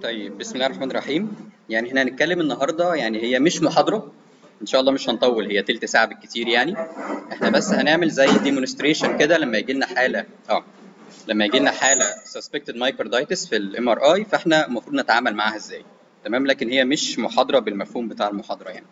طيب بسم الله الرحمن الرحيم يعني احنا هنتكلم النهارده يعني هي مش محاضرة ان شاء الله مش هنطول هي تلت ساعة بالكتير يعني احنا بس هنعمل زي ديمونستريشن كده لما يجي لنا حالة اه لما يجي لنا حالة suspected myocarditis في الام ار اي فاحنا المفروض نتعامل معاها ازاي تمام لكن هي مش محاضرة بالمفهوم بتاع المحاضرة يعني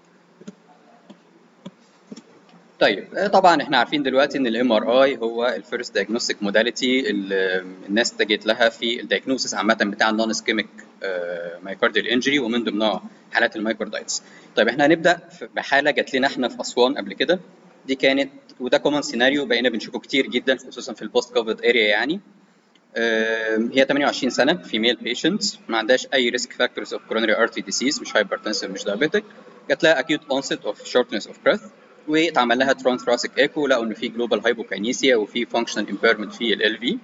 طيب آه، طبعا احنا عارفين دلوقتي ان الام ار اي هو الفيرست دايجنوستيك موداليتي الناس اتجهت لها في الدايجنوسيس عامه بتاع النون اسكيميك مايكارديال انجري ومن ضمنها حالات المايكاردايتس طيب احنا هنبدا في- بحاله جات لنا احنا في اسوان قبل كده دي كانت وده كومن سيناريو بقينا بنشوفه كتير جدا خصوصا في البوست كوفيد اريا يعني آم، هي 28 سنه فيميل بيشنت ما عندهاش اي ريسك فاكتورز اوف كورونري ارتري ديسيز مش هايبرتنسيف مش دايابيتك جات لها اكيوت اونست اوف شورتنس اوف بريث واتعمل لها تران ثراسيك ايكو لقوا ان في جلوبال هايبوكاينيسيا وفي فانكشنال امبيرمنت في ال في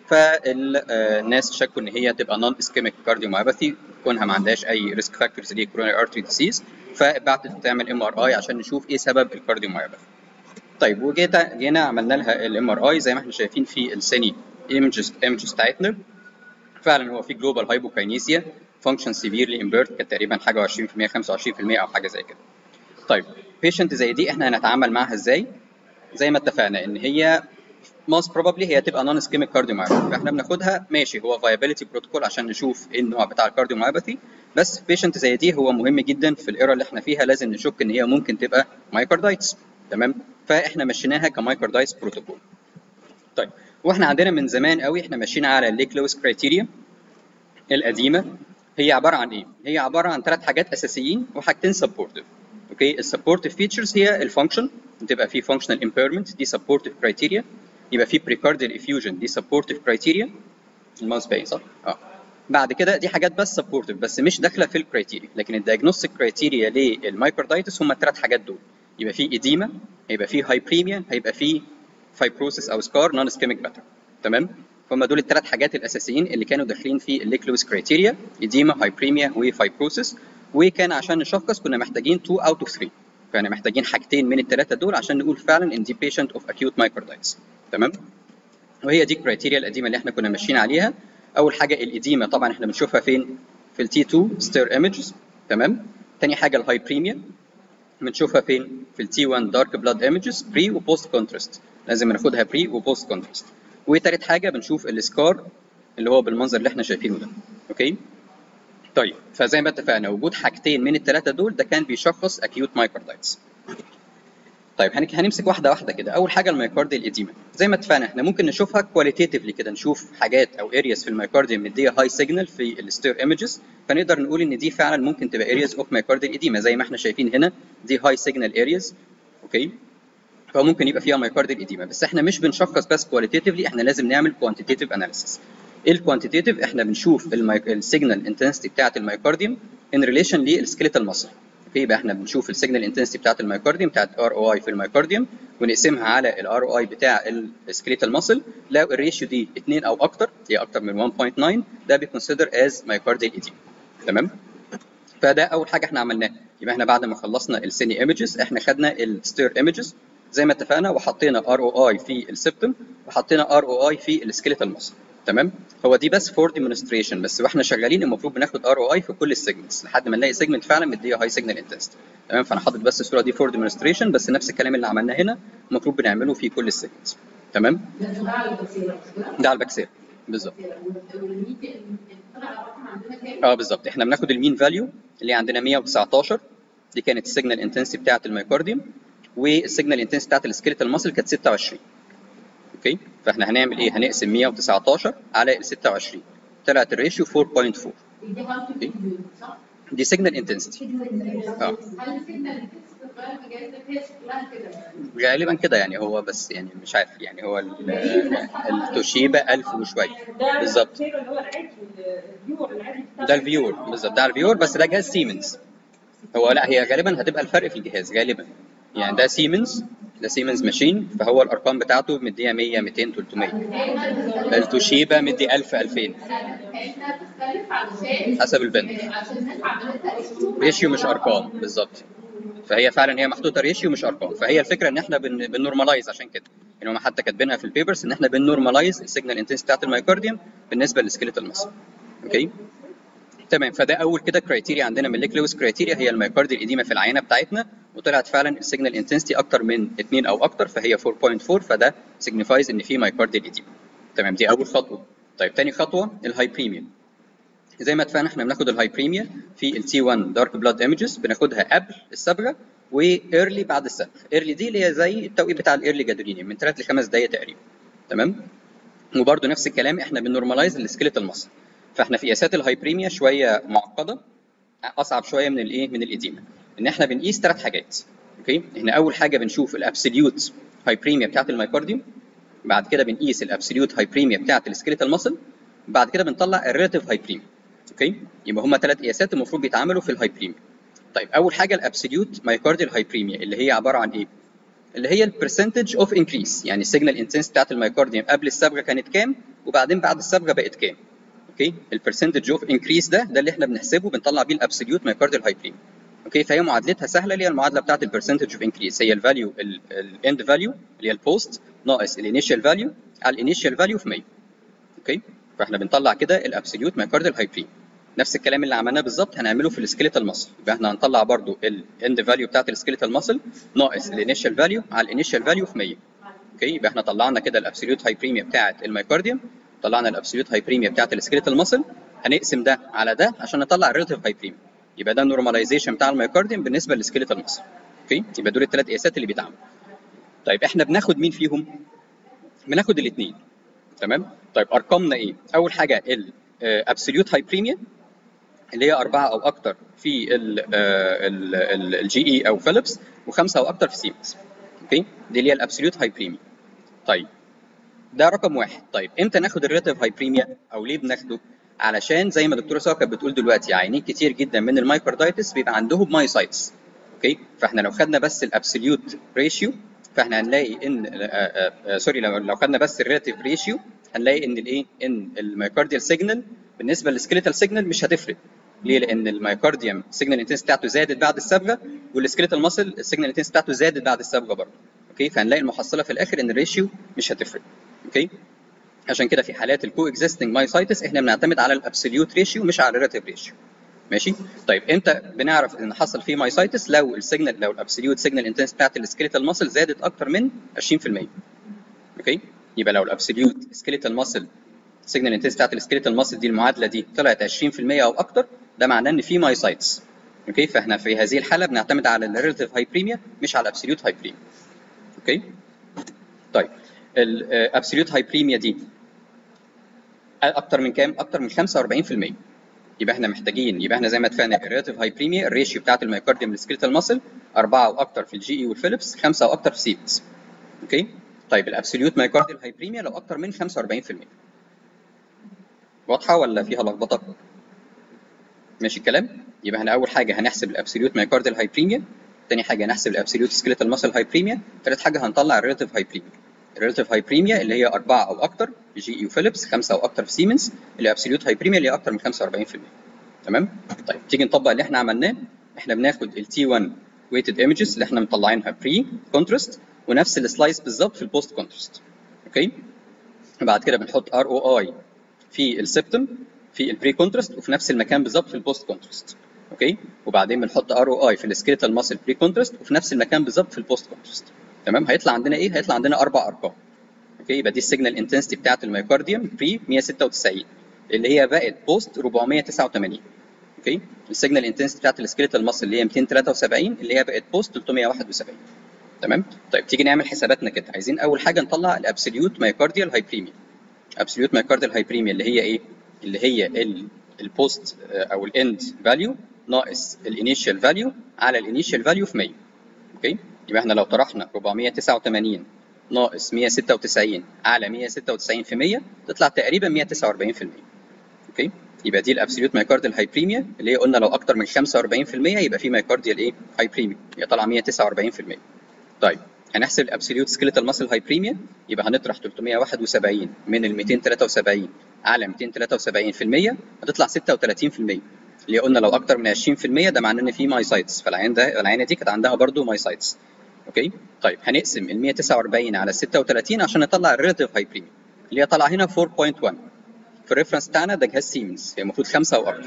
فالناس شكوا ان هي تبقى نون اسكيميك كارديوميوباثي كونها ما عندهاش اي ريسك فاكتورز ليه كورونري ارتري ديسيز فبعتت تعمل ام ار اي عشان نشوف ايه سبب الكارديوميوباثي طيب وجينا جينا عملنا لها الام ار اي زي ما احنا شايفين في السني ايمجز ايمجز بتاعتنا فعلا هو في جلوبال هايبوكاينيسيا فانكشن سيفيرلي امبيرد كانت تقريبا حاجه 20% 25% او حاجه زي كده طيب بيشنت زي دي احنا هنتعامل معاها ازاي زي ما اتفقنا ان هي most probably هي تبقى non ischemic cardiomyopathy فاحنا بناخدها ماشي هو viability protocol عشان نشوف ايه النوع بتاع الكارديوميوباثي بس بيشنت زي دي هو مهم جدا في الايرا اللي احنا فيها لازم نشك ان هي ممكن تبقى مايكاردايتس تمام فاحنا مشيناها كمايكاردايتس بروتوكول طيب واحنا عندنا من زمان قوي احنا ماشيين على الليك لويس كرايتيريا القديمه هي عباره عن ايه؟ هي عباره عن ثلاث حاجات اساسيين وحاجتين سبورتيف اوكي السبورتيف فيتشرز هي الفانكشن تبقى في فانكشنال امبيرمنت دي سبورتيف كرايتيريا يبقى في بريكارديال افيوجن دي سبورتيف كرايتيريا الماوس باين صح؟ اه بعد كده دي حاجات بس سبورتيف بس مش داخله في الكرايتيريا لكن الدايجنوستيك كرايتيريا للمايكاردايتس هم الثلاث حاجات دول يبقى في ايديما هيبقى في هايبريميا هيبقى في فايبروسيس او سكار نون اسكيميك باتر تمام فهم دول الثلاث حاجات الاساسيين اللي كانوا داخلين في الليكلويس كرايتيريا ايديما هايبريميا وفايبروسيس وكان عشان نشخص كنا محتاجين 2 اوت اوف 3 كنا محتاجين حاجتين من الثلاثه دول عشان نقول فعلا ان دي بيشنت اوف اكيوت مايكاردايتس تمام وهي دي الكرايتيريا القديمه اللي احنا كنا ماشيين عليها اول حاجه الايديما طبعا احنا بنشوفها فين في التي 2 ستير ايمجز تمام تاني حاجه الهايبريميا بنشوفها فين في التي 1 دارك بلاد ايمجز بري وبوست كونتراست لازم ناخدها بري وبوست كونتراست وتالت حاجه بنشوف السكار اللي هو بالمنظر اللي احنا شايفينه ده اوكي طيب فزي ما اتفقنا وجود حاجتين من الثلاثه دول ده كان بيشخص اكيوت مايكاردايتس طيب هنك- هنمسك واحده واحده كده اول حاجه الميوكارديال ايديما زي ما اتفقنا احنا ممكن نشوفها كواليتيتيفلي كده نشوف حاجات او ارياز في الميوكارديوم مديه هاي سيجنال في الستير ايمجز فنقدر نقول ان دي فعلا ممكن تبقى ارياز اوف ميوكارديال ايديما زي ما احنا شايفين هنا دي هاي سيجنال ارياز اوكي فممكن يبقى فيها مايكارديال ايديما بس احنا مش بنشخص بس كواليتيتيفلي احنا لازم نعمل كوانتيتيف اناليسيس ايه الكوانتيتيف احنا بنشوف السيجنال انتنسيتي بتاعه الميوكارديوم ان ريليشن للسكيليتال ماسل اوكي يبقى احنا بنشوف السيجنال انتنسيتي بتاعه الميوكارديوم بتاعه ار او اي في الميوكارديوم ونقسمها على الار او اي بتاع السكيليتال ماسل لو الريشيو دي 2 او اكتر هي اكتر من 1.9 ده بيكونسيدر از مايوكارديال ايديما تمام فده اول حاجه احنا عملناها يبقى احنا بعد ما خلصنا السيني ايمجز احنا خدنا الستير ايمجز زي ما اتفقنا وحطينا ار او اي في السبتم وحطينا ار او اي في السكيليتال ماسل تمام هو دي بس فور ديمونستريشن بس واحنا شغالين المفروض بناخد ار او اي في كل السيجمنتس لحد ما نلاقي سيجمنت فعلا مديه هاي سيجنال انتنسيتي تمام فانا حاطط بس الصوره دي فور ديمونستريشن بس نفس الكلام اللي عملناه هنا المفروض بنعمله في كل السيجمنتس تمام ده على البكسيرة مش كده؟ ده على البكسير بالظبط والميديا طلع الرقم عندنا كام؟ اه بالظبط احنا بناخد المين فاليو اللي عندنا 119 دي كانت السيجنال انتنسيتي بتاعه الميوكارديوم والسيجنال انتنسيتي بتاعه السكيليتال ماسل كانت 26 اوكي فاحنا هنعمل ايه هنقسم 119 على ال 26 طلعت الريشيو 4.4 دي هارت فيديو صح؟ دي سيجنال انتنسيتي اه هل السيجنال بتتغير في جهاز هي شكلها كده؟ غالبا كده يعني هو بس يعني مش عارف يعني هو ال- التوشيبا 1000 وشويه ده بالظبط. اللي هو العادي الفيور العادي بتاع ده الفيور بالظبط ده الفيور بس ده جهاز سيمنز هو لا هي غالبا هتبقى الفرق في الجهاز غالبا يعني ده سيمنز ده سيمنز ماشين فهو الارقام بتاعته مديه 100 200 300 التوشيبا مدي 1000 2000 كأنها بتختلف علشان حسب البند عشان الناس عملتها ريشيو ريشيو مش ارقام بالظبط فهي فعلا هي محطوطه ريشيو مش ارقام فهي الفكره ان احنا بن بنورماليز عشان كده يعني هم حتى كاتبينها في البيبرز ان احنا بنورماليز السيجنال انتنسيتي بتاعت الميوكارديوم بالنسبه للسكيليتال ماسل اوكي تمام فده اول كده كرايتيريا عندنا من ليك لويس كرايتيريا هي الميوكارديال ايديما في العينه بتاعتنا وطلعت فعلا السيجنال انتنسيتي اكتر من 2 او اكتر فهي 4.4 فده سيجنيفايز ان في مايوكارديال ايديما تمام دي اول خطوه طيب تاني خطوه الهايبريميا زي ما اتفقنا احنا بناخد الهايبريميا في التي 1 دارك بلاد ايمجز بناخدها قبل الصبغه وايرلي بعد الصبغه ايرلي دي اللي هي زي التوقيت بتاع الايرلي جادولينيوم من 3 ل 5 دقائق تقريبا تمام وبرده نفس الكلام احنا بنورماليز السكيلتال ماسل فاحنا في قياسات الهايبريميا شويه معقده اصعب شويه من الايه من الايديما ان احنا بنقيس ثلاث حاجات اوكي احنا اول حاجه بنشوف الابسوليوت هايبريميا بتاعت المايكارديوم بعد كده بنقيس الابسوليوت هايبريميا بتاعت السكيلتال ماسل بعد كده بنطلع الريلاتيف هايبريميا اوكي يبقى هما ثلاث قياسات المفروض بيتعملوا في الهايبريميا طيب اول حاجه الابسوليوت مايكارديال هايبريميا اللي هي عباره عن ايه اللي هي البرسنتج اوف انكريس يعني السيجنال انتنس بتاعت المايكارديوم قبل الصبغه كانت كام وبعدين بعد الصبغه بقت كام اوكي البرسنتج اوف انكريس ده ده اللي احنا بنحسبه بنطلع بيه الابسوليوت مايكارديال هايبريميا اوكي فهي معادلتها سهله اللي هي المعادله بتاعت البرسنتج اوف انكريس هي الفاليو الاند فاليو اللي هي البوست ناقص الانيشال فاليو على الانيشال فاليو في 100 اوكي فاحنا بنطلع كده الابسوليوت مايكارديال هايبريميا نفس الكلام اللي عملناه بالظبط هنعمله في السكيلتال ماسل يبقى احنا هنطلع برضو الاند فاليو بتاعت السكيلتال ماسل ناقص الانيشال فاليو على الانيشال فاليو في 100 اوكي يبقى احنا طلعنا كده الابسوليوت هايبريميا بتاعت المايكارديوم طلعنا الابسوليوت هايبريميا بتاعت السكيلتال ماسل هنقسم ده على ده عشان نطلع الريلاتيف هايبريميا يبقى ده النورماليزيشن بتاع المايكارديوم بالنسبه للسكيلتال ماسل اوكي يبقى دول الثلاث قياسات اللي بيتعملوا طيب احنا بناخد مين فيهم بناخد الاثنين تمام طيب ارقامنا ايه اول حاجه الابسوليوت هايبريميا اللي هي أربعة أو أكتر في الجي إي أو فيليبس وخمسة أو أكتر في سيمنز أوكي دي اللي هي الأبسوليوت هايبريميا طيب ده رقم واحد طيب امتى ناخد الريلاتيف هايبريميا او ليه بناخده علشان زي ما دكتوره ساره كانت بتقول دلوقتي عيانين كتير جدا من المايكاردايتس بيبقى عندهم مايوسايتس اوكي فاحنا لو خدنا بس الابسوليوت ريشيو فاحنا هنلاقي ان آآ آآ سوري لو لو خدنا بس الريلاتيف ريشيو هنلاقي ان الايه ان المايكارديال سيجنال بالنسبه للسكيليتال سيجنال مش هتفرق ليه؟ لان المايكارديوم السيجنال انتنس بتاعته زادت بعد الصبغه والسكيليتال ماسل السيجنال انتنس بتاعته زادت بعد الصبغه برضه اوكي فهنلاقي المحصله في الاخر ان الريشيو مش هتفرق اوكي عشان كده في حالات الكو اكزيستنج مايوسايتس احنا بنعتمد على الابسوليوت ريشيو مش على الريلاتيف ريشيو ماشي طيب امتى بنعرف ان حصل فيه مايوسايتس لو السيجنال لو الابسوليوت سيجنال انتنس بتاعت السكيليتال ماسل زادت اكتر من 20% اوكي يبقى لو الابسوليوت سكيليتال ماسل السيجنال انتنس بتاعت السكيليتال ماسل دي المعادله دي طلعت 20% او اكتر ده معناه ان في مايوسايتس اوكي فاحنا في هذه الحاله بنعتمد على الريلاتيف هايبريميا مش على الابسوليوت هايبريميا اوكي طيب الابسوليوت هايبريميا دي اكتر من كام اكتر من 45% يبقى احنا محتاجين يبقى احنا زي ما اتفقنا الريلاتيف هايبريميا الريشيو بتاعت المايكارديوم للسكيلتال ماسل 4 واكتر في الجي اي والفيليبس 5 واكتر في سيمنز اوكي طيب الابسوليوت مايكارديال هايبريميا لو اكتر من 45% واضحه ولا فيها لخبطه ماشي الكلام يبقى احنا اول حاجه هنحسب الابسوليوت مايكارديال هايبريميا تاني حاجه هنحسب الابسوليوت سكيلتال ماسل هايبريميا تالت حاجه هنطلع الريلاتيف هايبريميا الريلاتيف هايبريميا اللي هي 4 او اكتر في جي اي وفيليبس 5 او اكتر في سيمنز اللي ابسوليوت هايبريميا اللي هي اكتر من 45% تمام طيب تيجي نطبق اللي احنا عملناه احنا بناخد التي 1 ويتد ايمجز اللي احنا مطلعينها بري كونتراست ونفس السلايس بالظبط في البوست كونتراست اوكي بعد كده بنحط ار او اي في السبتم في البري كونتراست وفي نفس المكان بالظبط في البوست كونتراست اوكي وبعدين بنحط ار او اي في السكيلتال ماسل بري كونتراست وفي نفس المكان بالظبط في البوست كونتراست تمام هيطلع عندنا ايه هيطلع عندنا اربع ارقام اوكي يبقى دي السيجنال انتنسيتي بتاعت المايكارديوم بري 196 اللي هي بقت بوست 489 اوكي السيجنال انتنسيتي بتاعت السكيلتال ماسل اللي هي 273 اللي هي بقت بوست 371 تمام طيب تيجي نعمل حساباتنا كده عايزين اول حاجه نطلع الابسوليوت مايكارديال هايبريميا ابسوليوت مايكارديال هايبريميا اللي هي ايه اللي هي البوست او الاند فاليو ناقص الانيشال فاليو على الانيشال فاليو في 100 اوكي يبقى احنا لو طرحنا 489 ناقص 196 على 196 في 100 تطلع تقريبا 149% اوكي يبقى دي الابسوليوت مايكارديال هايبريميا اللي هي قلنا لو اكتر من 45% يبقى في مايكارديال ايه هايبريميا يبقى طالعه 149% طيب هنحسب الابسوليوت سكيلتال ماسل هايبريميا يبقى هنطرح 371 من ال 273 على 273% هتطلع 36% اللي قلنا لو اكتر من 20% ده معناه ان في مايسايتس فالعين ده العينه دي كانت عندها برضو مايسايتس اوكي طيب هنقسم ال 149 على 36 عشان نطلع الريلاتيف هايبريميا اللي هي طالعه هنا 4.1 في الريفرنس بتاعنا ده جهاز سيمنز هي المفروض 5 او اكتر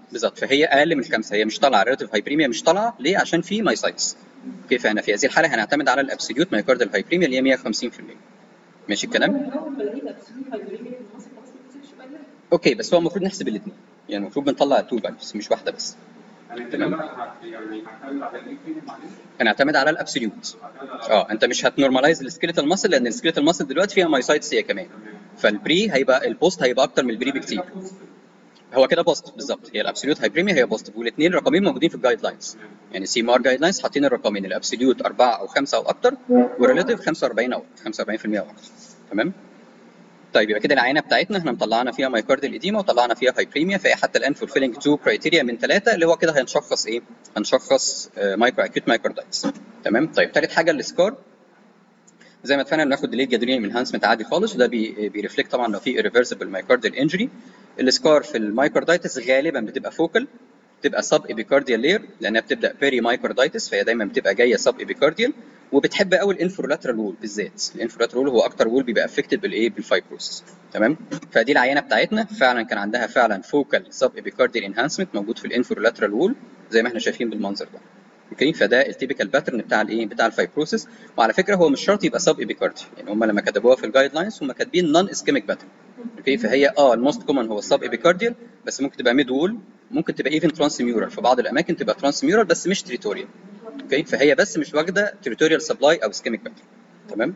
بالظبط فهي اقل من خمسه هي مش طالعه ريلاتيف هايبريميا مش طالعه ليه عشان في مايسايتس اوكي فاحنا في هذه الحاله هنعتمد على الابسوليوت مايكاردال هايبريميا اللي هي 150% ماشي الكلام اول ما لقيت ابسوليوت هايبريميا في مصر خلاص ما تكتبش بقى اوكي بس هو المفروض نحسب الاثنين يعني المفروض بنطلع تو فاليوز مش واحده بس انا كده بقى هت- يعني هعتمد على الاثنين معلش هنعتمد على الابسوليوت هعتمد على اه انت مش هتنورماليز السكيلتال ماسل لان السكيلتال ماسل دلوقتي فيها مايسايتس هي كمان فالبري هيبقى البوست هيبقى اكتر من البري بكتير هو كده بوست بالظبط هي الابسوليوت هايبريميا هي بوست والاثنين رقمين موجودين في الجايد لاينز يعني سي مار جايد لاينز حاطين الرقمين الابسوليوت 4 او 5 او اكتر والريلاتيف 45 او 45% او اكتر تمام طيب يبقى كده العينه بتاعتنا احنا مطلعنا فيها مايكارديال ايديما وطلعنا فيها هايبريميا فهي حتى الان فولفيلنج تو كرايتيريا من ثلاثه اللي هو كده هنشخص ايه؟ هنشخص مايكرو اكيوت مايكاردايتس تمام طيب ثالث حاجه السكار زي ما اتفقنا بناخد ديليت جادرينيوم انهانسمنت عادي خالص وده بي بيرفلكت طبعا لو في irreversible مايكارديال انجري السكار في المايكاردايتس غالبا بتبقى فوكال بتبقى سب ايبيكارديال لير لانها بتبدا بيري مايكاردايتس فهي دايما بتبقى جايه سب ايبيكارديال وبتحب قوي الانفرولاترال وول بالذات الانفرولاترال وول هو اكتر وول بيبقى افكتد بالايه بالفايبروسس تمام فدي العينه بتاعتنا فعلا كان عندها فعلا فوكال سب ايبيكارديال انهانسمنت موجود في الانفرولاترال وول زي ما احنا شايفين بالمنظر ده اوكي فده التيبيكال باترن بتاع الايه بتاع الفايبروسس وعلى فكره هو مش شرط يبقى سب ايبيكاردي يعني هم لما كتبوها في الجايد لاينز هم كاتبين نون اسكيميك باترن اوكي فهي اه الموست كومن هو السب ايبيكارديال بس ممكن تبقى ميد وول ممكن تبقى ايفن ترانسميورال في بعض الاماكن تبقى ترانسميورال بس مش تريتوريال اوكي فهي بس مش واخده تريتوريال سبلاي او اسكيميك باترن تمام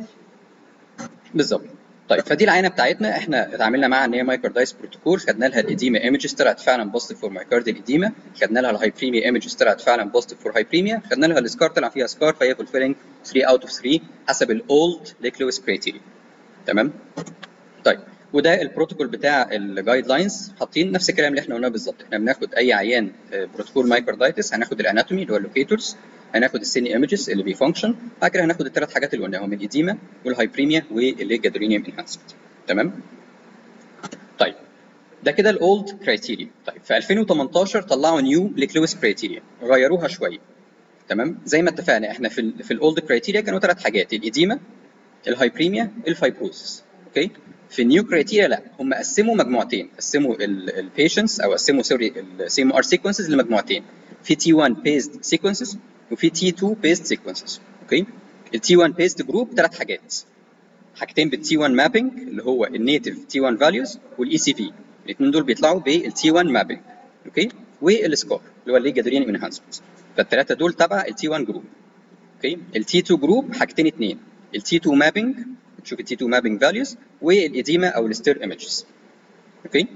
بالظبط طيب فدي العينه بتاعتنا احنا اتعاملنا معاها ان هي مايكاردايس بروتوكول خدنا لها الايديما ايمجز طلعت فعلا بوزيتيف فور مايكارديال ايديما خدنا لها الهايبريميا ايمجز طلعت فعلا بوزيتيف فور هايبريميا خدنا لها السكار طلع فيها سكار فهي فولفيلنج 3 اوت اوف 3 حسب الاولد ليك لويس كريتيريا تمام طيب وده البروتوكول بتاع الجايد لاينز حاطين نفس الكلام اللي احنا قلناه بالظبط احنا بناخد اي عيان آه، بروتوكول مايكاردايتس هناخد الاناتومي اللي هو اللوكيتورز هناخد السيني ايمجز اللي بيفانكشن بعد كده هناخد الثلاث حاجات اللي قلناهم الايديما والهايبريميا والجادرينيوم انهانسمنت تمام طيب ده كده الاولد كرايتيريا طيب في 2018 طلعوا نيو ليكلويس كرايتيريا غيروها شويه تمام زي ما اتفقنا احنا في ال في الاولد كرايتيريا كانوا ثلاث حاجات الايديما الهايبريميا الفايبروسس اوكي في النيو كرايتيريا لا هم قسموا مجموعتين قسموا البيشنتس او قسموا سوري السي ام ار سيكونسز لمجموعتين في تي 1 بيزد سيكونسز وفي تي 2 بيزد سيكونسز اوكي التي 1 بيزد جروب ثلاث حاجات حاجتين بالتي 1 مابينج اللي هو النيتف تي 1 فاليوز والاي سي في الاثنين دول بيطلعوا بالتي 1 مابينج اوكي والسكور اللي هو الليجا درين انهانسمنت فالثلاثه دول تبع التي 1 جروب اوكي التي 2 جروب حاجتين اثنين التي 2 مابينج تشوف التي 2 مابينج فاليوز والايديما او الستير ايمجز اوكي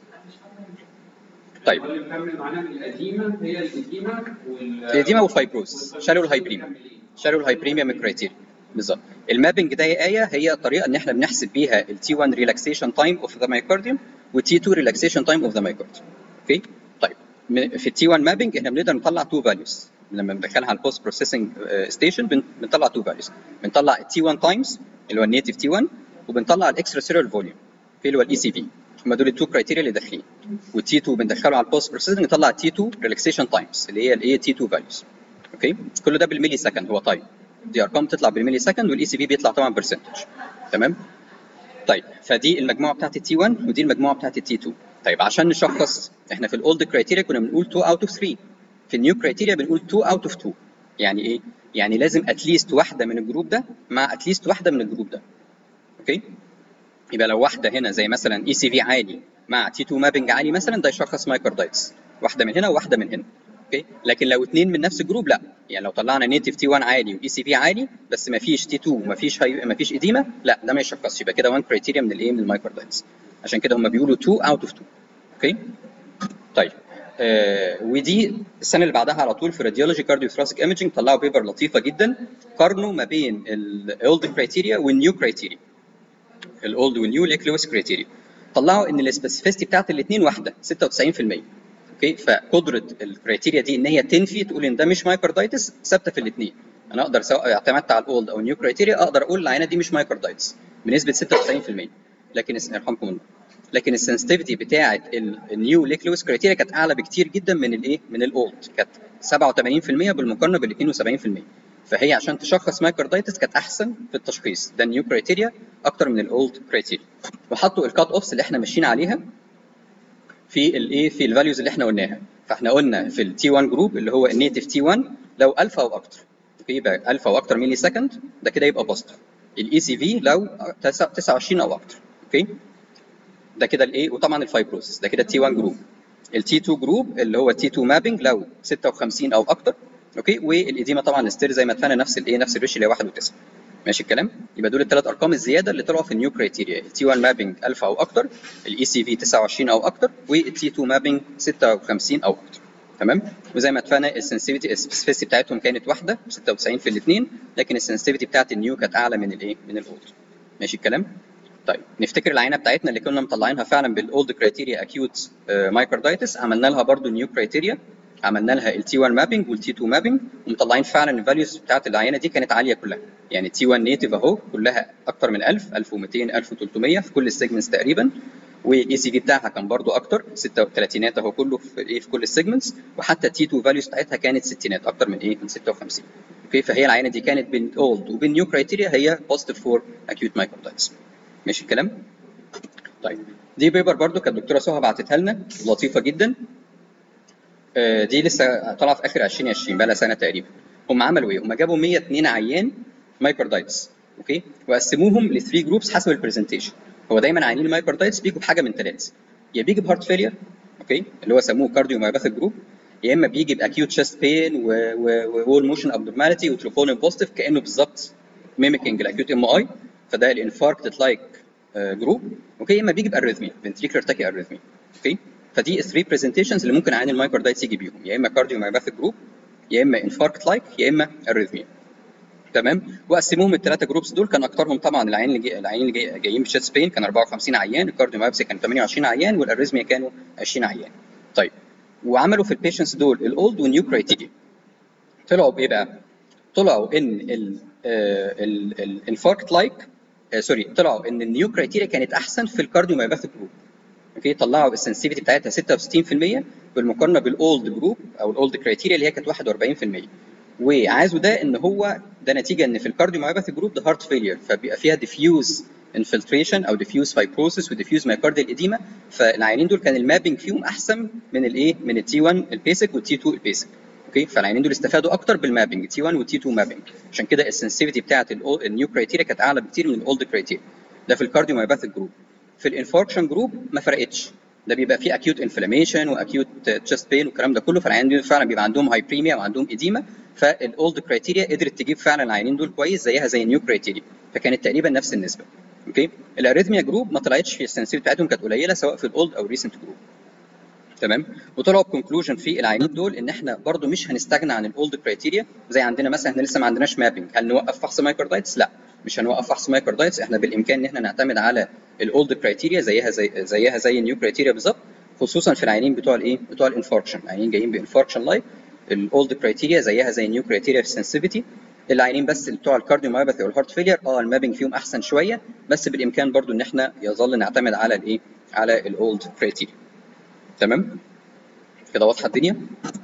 طيب اللي مكمل معانا من القديمه هي القديمه وال الإديمة والفايبروز شالوا الهايبريميا شالوا الهايبريميا من كرايتيريا بالظبط المابنج ده يا ايه هي طريقه ان احنا بنحسب بيها التي 1 ريلاكسيشن تايم اوف ذا مايكارديوم والتي 2 ريلاكسيشن تايم اوف ذا مايكارديوم اوكي طيب من- في التي 1 مابنج احنا بنقدر نطلع تو فاليوز لما بندخلها على البوست بروسيسنج ستيشن بنطلع تو فاليوز بنطلع التي 1 تايمز اللي هو النيتف تي 1 وبنطلع الاكسترا سيريال فوليوم اللي هو الاي سي في هم دول التو كرايتيريا اللي داخلين والتي 2 بندخله على البوست بروسيسنج نطلع التي 2 ريلاكسيشن تايمز اللي هي الايه تي 2 فاليوز اوكي كل ده بالملي سكند هو تايم دي ارقام بتطلع بالملي سكند والاي سي في بيطلع طبعا برسنتج تمام طيب فدي المجموعه بتاعت التي 1 ودي المجموعه بتاعت التي 2 طيب عشان نشخص احنا في الاولد كرايتيريا كنا بنقول 2 اوت اوف 3 في النيو كرايتيريا بنقول 2 اوت اوف 2 يعني ايه يعني لازم اتليست واحده من الجروب ده مع اتليست واحده من الجروب ده اوكي يبقى لو واحده هنا زي مثلا اي سي في عالي مع تي 2 مابنج عالي مثلا ده يشخص مايكاردايتس واحده من هنا وواحده من هنا اوكي لكن لو اثنين من نفس الجروب لا يعني لو طلعنا نيتف تي 1 عالي واي سي في عالي بس ما فيش تي 2 ما فيش هاي... ما فيش اديمه لا ده ما يشخصش يبقى كده 1 كرايتيريا من الايه من المايكاردايتس عشان كده هم بيقولوا 2 اوت اوف 2 اوكي طيب آه ودي السنه اللي بعدها على طول في راديولوجي كارديو ثراسيك ايمجنج طلعوا بيبر لطيفه جدا قارنوا ما بين الاولد كرايتيريا والنيو كرايتيريا الاولد والنيو ليك لويس كرايتيريا طلعوا ان السبيسيفيستي بتاعت الاثنين واحده 96% اوكي فقدره الكرايتيريا دي ان هي تنفي تقول ان ده مش مايكاردايتس ثابته في الاثنين انا اقدر سواء اعتمدت على الاولد او النيو كرايتيريا اقدر اقول العينه دي مش مايكاردايتس بنسبه 96% لكن اس- يرحمكم الله لكن السنسيتيفيتي بتاعه النيو ليك لويس كرايتيريا كانت اعلى بكتير جدا من الايه من الاولد كانت 87% بالمقارنه بال 72% فهي عشان تشخص مايكاردايتس كانت احسن في التشخيص ده النيو كرايتيريا اكتر من الاولد كرايتيريا وحطوا الكات اوفس اللي احنا ماشيين عليها في الايه في الفاليوز اللي احنا قلناها فاحنا قلنا في التي 1 جروب اللي هو النيتف تي 1 لو الفا او اكتر اوكي يبقى الفا او اكتر ملي سكند ده كده يبقى بوزيتيف الاي سي في لو 29 او اكتر اوكي ده كده الايه وطبعا الفايبروسيس ده كده تي 1 جروب التي 2 جروب اللي هو تي 2 مابنج لو 56 او اكتر اوكي والاديمه طبعا ستير زي ما اتفقنا نفس الايه نفس الريش اللي هي 1 و9 ماشي الكلام يبقى دول الثلاث ارقام الزياده اللي طلعوا في النيو كرايتيريا التي 1 مابنج الفا او اكتر الاي سي في 29 او اكتر والتي 2 مابنج 56 او اكتر تمام وزي ما اتفقنا السنسيفيتي السبيسيفيسيتي بتاعتهم كانت واحده 96 في الاثنين لكن السنسيفيتي بتاعت النيو كانت اعلى من الايه من الاولد ماشي الكلام طيب نفتكر العينه بتاعتنا اللي كنا مطلعينها فعلا بالاولد كرايتيريا اكيوت مايكاردايتس عملنا لها برضو نيو كرايتيريا عملنا لها التي 1 مابنج والتي 2 مابنج ومطلعين فعلا الفاليوز بتاعت العينه دي كانت عاليه كلها يعني تي 1 نيتيف اهو كلها اكتر من 1000 1200 1300 في كل السيجمنتس تقريبا والاي سي في بتاعها كان برضو اكتر 36 اهو كله في ايه في كل السيجمنتس وحتى تي 2 فاليوز بتاعتها كانت ستينات اكتر من ايه من 56 اوكي فهي العينه دي كانت بين اولد وبين نيو كرايتيريا هي بوزيتيف فور اكيوت مايكروبايتس ماشي الكلام طيب دي بيبر برضو كانت الدكتوره سهى بعتتها لنا لطيفه جدا آه، دي لسه طالعه في اخر 2020 بقى لها سنه تقريبا هم عملوا ايه؟ هم جابوا 102 عيان مايكرودايتس اوكي وقسموهم ل 3 جروبس حسب البرزنتيشن هو دايما عيانين المايكرودايتس بيجوا بحاجه من ثلاثه يا بيجي بهارت فيلير اوكي اللي هو سموه كارديو مايوباثيك جروب يا اما بيجي باكيوت شيست بين وول موشن ابنورماليتي وتروبونين بوزيتيف كانه بالظبط ميميكينج الاكيوت ام اي فده الانفاركت لايك جروب اوكي يا اما بيجي باريثميا فنتريكولار تاكي اريثميا اوكي فدي الثري برزنتيشنز اللي ممكن عين المايكرودايتس يجي بيهم يا اما كارديو مايوباثيك جروب يا اما انفاركت لايك يا اما اريثميا تمام وقسموهم الثلاثه جروبس دول كان اكترهم طبعا العيان اللي جاي العيان اللي جاي جايين بشيست بين كان 54 عيان الكارديو مايوبسي كان 28 عيان والاريثميا كانوا 20 عيان طيب وعملوا في البيشنتس دول الاولد والنيو كرايتيريا طلعوا بايه بقى؟ طلعوا ان الانفاركت لايك سوري طلعوا ان النيو كرايتيريا كانت احسن في الكارديو مايوباثيك جروب اوكي طلعوا السنسيفيتي بتاعتها 66% بالمقارنه بالاولد جروب او الاولد كرايتيريا اللي هي كانت 41% وعايزوا ده ان هو ده نتيجه ان في الكارديو مايوباثي جروب ده هارت فيلير فبيبقى فيها ديفيوز انفلتريشن او ديفيوز فايبروسيس وديفيوز مايكارديال اديما فالعيانين دول كان المابنج فيهم احسن من الايه من التي 1 البيسك والتي 2 البيسك اوكي فالعيانين دول استفادوا اكتر بالمابنج تي 1 والتي 2 مابنج عشان كده السنسيفيتي بتاعت النيو كرايتيريا كانت اعلى بكتير من الاولد كرايتيريا ده في الكارديو مايوباثي جروب في الانفاركشن جروب ما فرقتش ده بيبقى فيه اكيوت انفلاميشن واكيوت تشست بين والكلام ده كله فالعيانين دول فعلا بيبقى عندهم هايبريميا وعندهم اديما فالاولد كرايتيريا قدرت تجيب فعلا العيانين دول كويس زيها زي النيو كرايتيريا فكانت تقريبا نفس النسبه اوكي الاريثميا جروب ما طلعتش في السنسيتي بتاعتهم كانت قليله سواء في الاولد او الريسنت جروب تمام وطلعوا بكونكلوجن في العيانين دول ان احنا برضو مش هنستغنى عن الاولد كرايتيريا زي عندنا مثلا احنا لسه ما عندناش مابنج هل نوقف فحص مايكرودايتس لا مش هنوقف فحص مايكرودايتس احنا بالامكان ان احنا نعتمد على الاولد كرايتيريا زيها زي زيها زي النيو كرايتيريا بالظبط خصوصا في العيانين بتوع الايه بتوع الانفاركشن العيانين جايين بانفاركشن لايك الاولد كرايتيريا زيها زي النيو كرايتيريا في السنسيفيتي العيانين بس اللي بتوع الكارديو مايوباثي والهارت فيلير اه المابنج فيهم احسن شويه بس بالامكان برضو ان احنا يظل نعتمد على الايه على الاولد كرايتيريا تمام كده واضحه الدنيا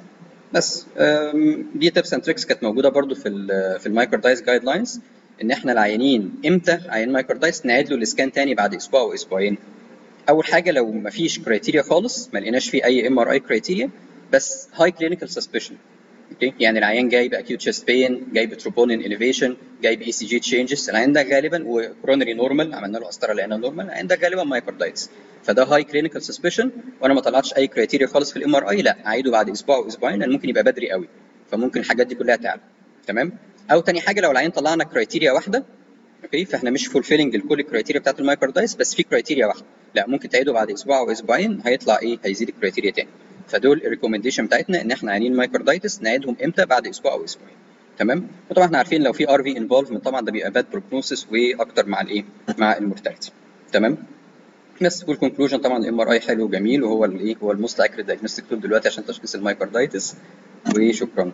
بس أم، دي تيبس اند تريكس كانت موجوده برضو في ال في المايكرودايز جايد لاينز ان احنا العيانين امتى عيان مايكرودايز نعيد له الاسكان تاني بعد اسبوع او اسبوعين اول حاجه لو ما فيش كرايتيريا خالص ما لقيناش فيه اي ام ار اي كرايتيريا بس هاي كلينيكال سسبشن اوكي يعني العيان جاي باكيوت شيست بين جاي بتروبونين اليفيشن جاي باي سي جي تشينجز العيان ده غالبا وكرونري نورمال عملنا له قسطره لقينا نورمال العيان ده غالبا مايكرودايتس فده هاي كلينيكال سسبشن وانا ما طلعتش اي كرايتيريا خالص في الام ار اي لا اعيده بعد اسبوع او اسبوعين لان ممكن يبقى بدري قوي فممكن الحاجات دي كلها تعلى تمام او تاني حاجه لو العيان طلعنا كرايتيريا واحده اوكي فاحنا مش فولفيلنج لكل الكرايتيريا بتاعت المايكرودايس بس في كرايتيريا واحده لا ممكن تعيده بعد اسبوع او اسبوعين هيطلع ايه هيزيد الكرايتيريا تاني فدول الريكومنديشن بتاعتنا ان احنا عيانين مايكرودايتس نعيدهم امتى بعد اسبوع او اسبوعين تمام وطبعا احنا عارفين لو في ار في انفولفمنت طبعا ده بيبقى باد بروجنوسيس واكتر مع الايه مع المورتاليتي تمام بس والكونكلوجن طبعا الام ار اي حلو وجميل وهو الايه هو الموست اكريت دايجنوستيك تول دلوقتي عشان تشخيص المايكرودايتس وشكرا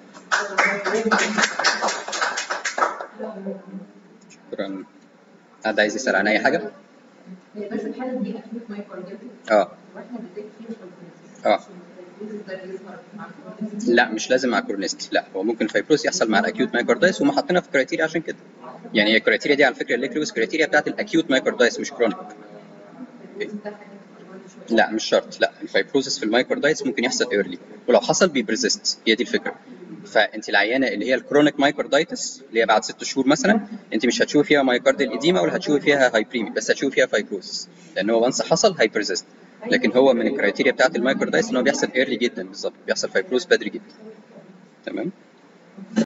شكرا حد عايز يسال عن اي حاجه هي بس الحاله دي اكيد مايكروجيتك اه واحنا بنتك فيه اه لا مش لازم مع كورنيست لا هو ممكن الفايبروس يحصل مع الاكيوت مايكروردايس وما حاطينها في كرايتيريا عشان كده يعني هي الكرايتيريا دي على فكره الليكريوس كرايتيريا بتاعت الاكيوت مايكروردايس مش كرونيك لا مش شرط لا الفايبروزس في المايكروردايتس ممكن يحصل ايرلي ولو حصل بيبرزست هي دي الفكره فانت العيانه اللي هي الكرونيك مايكروردايتس اللي هي بعد ست شهور مثلا انت مش هتشوفي فيها مايكارديال اديما ولا هتشوفي فيها هايبريمي بس هتشوفي فيها فايبروزس لان هو وانس حصل هايبرزست لكن هو من الكرايتيريا بتاعت المايكروردايتس ان هو بيحصل ايرلي جدا بالظبط بيحصل فايبروز بدري جدا تمام